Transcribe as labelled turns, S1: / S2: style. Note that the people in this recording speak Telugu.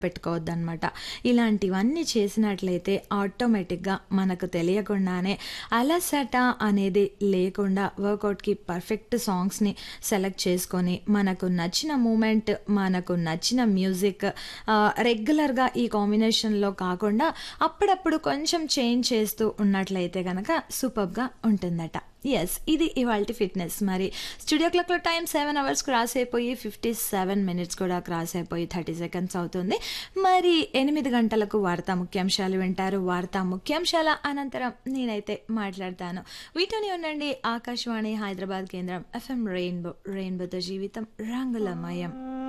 S1: పెట్టుకోవద్దనమాట ఇలాంటివన్నీ చేసినట్లయితే ఆటోమేటిక్గా మనకు తెలియకుండానే అలసట అనేది లేకుండా వర్కౌట్కి పర్ఫెక్ట్ సాంగ్స్ని సెలెక్ట్ చేసుకొని మనకు నచ్చిన మూమెంట్ మనకు నచ్చిన మ్యూజిక్ రెగ్యులర్గా ఈ కాంబినేషన్లో కాకుండా అప్పుడప్పుడు కొంచెం చేంజ్ చేస్తూ ఉన్నట్లయితే కనుక సూపర్గా ఉంటుందట ఎస్ ఇది ఇవాళ ఫిట్నెస్ మరి స్టూడియో క్లాక్లో టైం సెవెన్ అవర్స్ క్రాస్ అయిపోయి ఫిఫ్టీ సెవెన్ మినిట్స్ కూడా క్రాస్ అయిపోయి థర్టీ సెకండ్స్ అవుతుంది మరి ఎనిమిది గంటలకు వార్తా ముఖ్యాంశాలు వింటారు వార్తా ముఖ్యాంశాల అనంతరం నేనైతే మాట్లాడతాను వీటిని ఉండండి ఆకాశవాణి హైదరాబాద్ కేంద్రం ఎఫ్ఎం రెయిన్బో రెయిన్బోతో జీవితం రంగులమయం